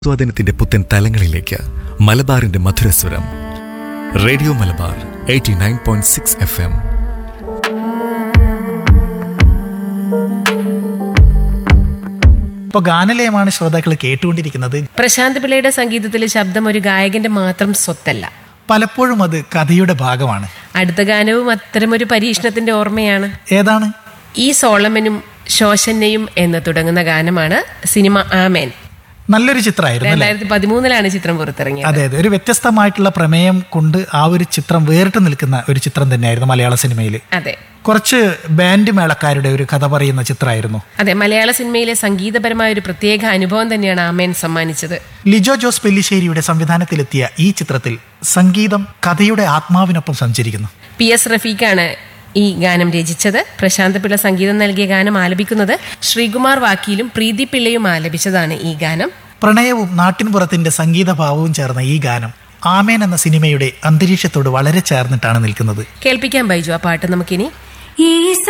സ്വാധീനത്തിന്റെ പുത്തൻ തലങ്ങളിലേക്ക് മലബാറിന്റെ മധുരസ്വരം radio Malabar eighty nine point six F M ഇപ്പോൾ ഗാനലയമാണ് ശ്രോതാക്കൾ കേട്ടുകൊണ്ടിരിക്കുന്നത് പ്രശാന്ത് പിള്ളയുടെ സംഗീതത്തിലെ ശബ്ദം ഒരു ഗായകന്റെ മാത്രം സ്വത്തല്ല പലപ്പോഴും അത് കഥയുടെ ഭാഗമാണ് അടുത്ത ഗാനവും അത്തരമൊരു പരീക്ഷണത്തിന്റെ ഓർമ്മയാണ് ഏതാണ് ഈ സോളമനും ശോശന്നയും എന്ന് തുടങ്ങുന്ന ഗാനമാണ് സിനിമ ആമേൻ നല്ലൊരു ചിത്രമായിരുന്നു അല്ലേ രണ്ടായിരത്തി പതിമൂന്നിലാണ് ചിത്രം പുറത്തിറങ്ങിയത് അതെ അതെ ഒരു വ്യത്യസ്തമായിട്ടുള്ള പ്രമേയം കൊണ്ട് ആ ഒരു ചിത്രം വേറിട്ട് നിൽക്കുന്ന ഒരു ചിത്രം തന്നെയായിരുന്നു മലയാള സിനിമയിൽ അതെ കുറച്ച് ബാൻഡ് മേളക്കാരുടെ ഒരു കഥ പറയുന്ന ചിത്രമായിരുന്നു അതെ മലയാള സിനിമയിലെ സംഗീതപരമായ ഒരു പ്രത്യേക അനുഭവം തന്നെയാണ് ആമേൻ സമ്മാനിച്ചത് ലിജോ ജോസ് പെല്ലിശ്ശേരിയുടെ സംവിധാനത്തിലെത്തിയ ഈ ചിത്രത്തിൽ സംഗീതം കഥയുടെ ആത്മാവിനൊപ്പം സഞ്ചരിക്കുന്നു പി എസ് റഫീഖാണ് ഈ ഗാനം രചിച്ചത് പ്രശാന്ത് പിള്ള സംഗീതം നൽകിയ ഗാനം ആലപിക്കുന്നത് ശ്രീകുമാർ വാക്കിയിലും പ്രീതി പിള്ളയും ആലപിച്ചതാണ് ഈ ഗാനം പ്രണയവും നാട്ടിൻപുറത്തിന്റെ സംഗീതഭാവവും ചേർന്ന ഈ ഗാനം ആമേൻ എന്ന സിനിമയുടെ അന്തരീക്ഷത്തോട് വളരെ ചേർന്നിട്ടാണ് നിൽക്കുന്നത് കേൾപ്പിക്കാൻ ബൈജു ആ പാട്ട് നമുക്കിനി ഈ